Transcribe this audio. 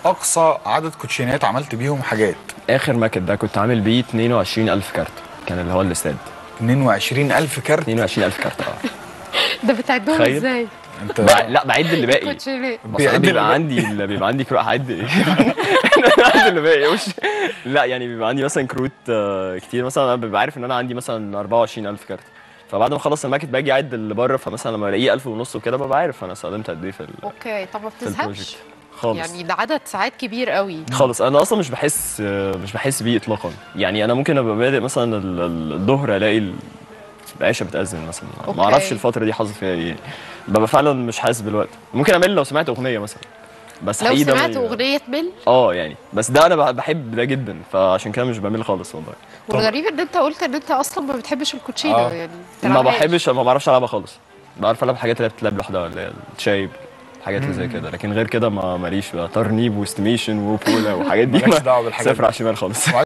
اقصى عدد كوتشينات عملت بيهم حاجات اخر ماكت ده كنت عامل بيه 22000 كارت كان اللي هو الاستاد 22000 كارت 22000 كارت اه ده بتعدهم تخيل. ازاي؟ انت بع- لا بعد اللي باقي كوتشينات بس أنا بيعد بيبقى اللي عندي اللي بيبقى عندي كروت هعد ايه بعد اللي باقي وش لا يعني بيبقى عندي مثلا كروت آه، كتير مثلا انا ببقى عارف ان انا عندي مثلا 24000 كارت فبعد ما اخلص الماكت باجي اعد اللي بره فمثلا لما الاقيه 1000 ونص وكده ببقى عارف انا استخدمت قد ايه في ال- اوكي طب ما في بتزهقش البروجكت خالص يعني ده عدد ساعات كبير قوي خالص انا اصلا مش بحس مش بحس بيه اطلاقا يعني انا ممكن ابقى بادئ مثلا ال- ال- الظهر الاقي ال- العشاء بتأذن مثلا أوكي. ما اعرفش الفتره دي حصل فيها ايه ببقى فعلا مش حاسس بالوقت ممكن امل لو سمعت اغنيه مثلا بس لو حقيقي ده ما سمعت ي- اغنيه تمل اه يعني بس ده انا بح- بحب ده جدا فعشان كده مش بمل خالص والله والغريب ان انت قلت ان انت اصلا ما بتحبش الكوتشينه آه. يعني ما بتلعبهاش. بحبش ما بعرفش العبها خالص بعرف العب حاجات اللي بتتلعب لوحدها اللي هي الشايب حاجات اللي زي كده لكن غير كده ما ماليش بقى ترنيب واستيميشن وبولا وحاجات دي مالكش ما- دعوة بالحاجات صفر على الشمال خالص